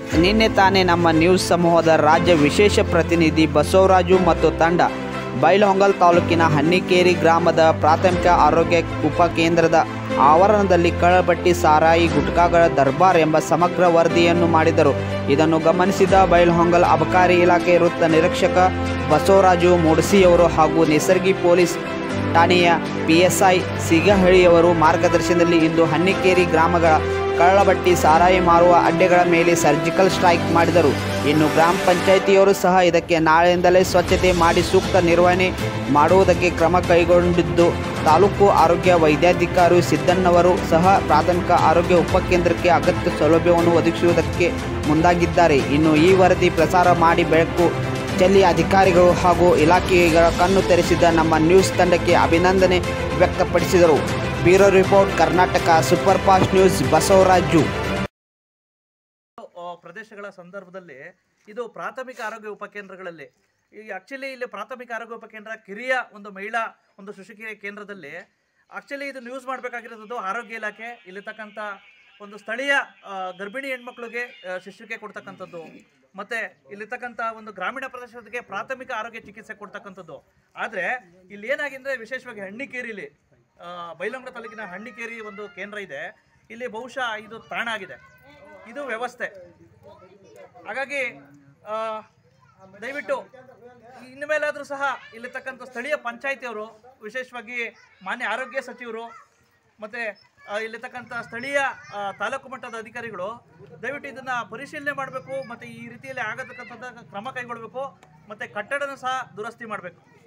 ನಿನ್ನೆ ತಾನೇ ನಮ್ಮ ನ್ಯೂಸ್ ಸಮೂಹದ ರಾಜ್ಯ ವಿಶೇಷ ಪ್ರತಿನಿಧಿ ಬಸವರಾಜು ಮತ್ತು ತಂಡ ಬೈಲಹೊಂಗಲ್ ತಾಲೂಕಿನ ಹನ್ನಿಕೇರಿ ಗ್ರಾಮದ ಪ್ರಾಥಮಿಕ ಆರೋಗ್ಯ ಉಪಕೇಂದ್ರದ ಆವರಣದಲ್ಲಿ ಕಳಬಟ್ಟಿ ಸಾರಾಯಿ ಗುಟ್ಕಾಗಳ ದರ್ಬಾರ್ ಎಂಬ ಸಮಗ್ರ ವರದಿಯನ್ನು ಮಾಡಿದರು ಇದನ್ನು ಗಮನಿಸಿದ ಬೈಲಹೊಂಗಲ್ ಅಬಕಾರಿ ಇಲಾಖೆ ವೃತ್ತ ನಿರೀಕ್ಷಕ ಬಸವರಾಜು ಮೂಡಸಿಯವರು ಹಾಗೂ ನಿಸರ್ಗಿ ಪೊಲೀಸ್ ಠಾಣೆಯ ಪಿಎಸ್ಐ ಸಿಗಹಳ್ಳಿಯವರು ಮಾರ್ಗದರ್ಶನದಲ್ಲಿ ಇಂದು ಹನ್ನಿಕೇರಿ ಗ್ರಾಮಗಳ ಕಳ್ಳಬಟ್ಟಿ ಸಾರಾಯಿ ಮಾರುವ ಅಡ್ಡೆಗಳ ಮೇಲೆ ಸರ್ಜಿಕಲ್ ಸ್ಟ್ರೈಕ್ ಮಾಡಿದರು ಇನ್ನು ಗ್ರಾಮ ಪಂಚಾಯಿತಿಯವರು ಸಹ ಇದಕ್ಕೆ ನಾಳೆಯಿಂದಲೇ ಸ್ವಚ್ಛತೆ ಮಾಡಿ ಸೂಕ್ತ ನಿರ್ವಹಣೆ ಮಾಡುವುದಕ್ಕೆ ಕ್ರಮ ಕೈಗೊಂಡಿದ್ದು ತಾಲೂಕು ಆರೋಗ್ಯ ವೈದ್ಯಾಧಿಕಾರಿ ಸಿದ್ದಣ್ಣವರು ಸಹ ಪ್ರಾಥಮಿಕ ಆರೋಗ್ಯ ಉಪಕೇಂದ್ರಕ್ಕೆ ಅಗತ್ಯ ಸೌಲಭ್ಯವನ್ನು ಒದಗಿಸುವುದಕ್ಕೆ ಮುಂದಾಗಿದ್ದಾರೆ ಇನ್ನು ಈ ವರದಿ ಪ್ರಸಾರ ಮಾಡಿ ಬೆಳಕು ಚೆಲ್ಲಿ ಅಧಿಕಾರಿಗಳು ಹಾಗೂ ಇಲಾಖೆಗಳ ಕಣ್ಣು ತೆರೆಸಿದ ನಮ್ಮ ನ್ಯೂಸ್ ತಂಡಕ್ಕೆ ಅಭಿನಂದನೆ ವ್ಯಕ್ತಪಡಿಸಿದರು bureau report Karnataka super fast news Basavaraju ಆ, ಪ್ರದೇಶಗಳ ಸಂದರ್ಭದಲ್ಲಿ ಇದು ಪ್ರಾಥಮಿಕ ಆರೋಗ್ಯ ಉಪಕೇಂದ್ರಗಳಲ್ಲಿ ಈ ಆಕ್ಚುಲಿ ಇಲ್ಲಿ ಪ್ರಾಥಮಿಕ ಆರೋಗ್ಯ ಉಪಕೇಂದ್ರ ಕಿರಿಯ ಒಂದು ಮಹಿಳಾ ಒಂದು ಶುಶ್ರೂಷೆ ಕೇಂದ್ರದಲ್ಲಿ ಆಕ್ಚುಲಿ ಇದು ಯೂಸ್ ಮಾಡಬೇಕಾಗಿರೋದು ಆರೋಗ್ಯ ಇಲಾಖೆ ಇಲ್ಲಿರ್ತಕ್ಕಂಥ ಒಂದು ಸ್ಥಳೀಯ ಆ, ಗರ್ಭಿಣಿ ಹೆಣ್ಮಕ್ಳಿಗೆ ಆ, ಶುಶ್ರೂಷೆ ಕೊಡ್ತಕ್ಕಂಥದ್ದು ಮತ್ತೆ ಇಲ್ಲಿರ್ತಕ್ಕಂಥ ಒಂದು ಗ್ರಾಮೀಣ ಪ್ರದೇಶಕ್ಕೆ ಪ್ರಾಥಮಿಕ ಆರೋಗ್ಯ ಚಿಕಿತ್ಸೆ ಕೊಡ್ತಕ್ಕಂಥದ್ದು ಆದರೆ ಇಲ್ಲಿ ಏನಾಗಿದೆ ವಿಶೇಷವಾಗಿ ಹಣ್ಣಿಕೇರಿಲಿ ಆ, ಬೈಲಹೊಂಗಲ ತಾಲೂಕಿನ ಹಣ್ಣಿಕೇರಿ ಒಂದು ಕೇಂದ್ರ ಇದೆ ಇಲ್ಲಿ ಬಹುಶಃ ಇದು ತಾಣ ಆಗಿದೆ ಇದು ವ್ಯವಸ್ಥೆ ಹಾಗಾಗಿ ಆ, ದಯವಿಟ್ಟು ಇನ್ನು ಮೇಲಾದರೂ ಸಹ ಇಲ್ಲಿರ್ತಕ್ಕಂಥ ಸ್ಥಳೀಯ ಪಂಚಾಯತಿಯವರು ವಿಶೇಷವಾಗಿ ಮಾನ್ಯ ಆರೋಗ್ಯ ಸಚಿವರು ಮತ್ತು ಇಲ್ಲಿರ್ತಕ್ಕಂಥ ಸ್ಥಳೀಯ ಆ, ತಾಲೂಕು ಮಟ್ಟದ ಅಧಿಕಾರಿಗಳು ದಯವಿಟ್ಟು ಇದನ್ನು ಪರಿಶೀಲನೆ ಮಾಡಬೇಕು ಮತ್ತು ಈ ರೀತಿಯಲ್ಲಿ ಆಗತಕ್ಕಂಥದ್ದು ಕ್ರಮ ಕೈಗೊಳ್ಳಬೇಕು ಮತ್ತು ಕಟ್ಟಡನ ಸಹ ದುರಸ್ತಿ ಮಾಡಬೇಕು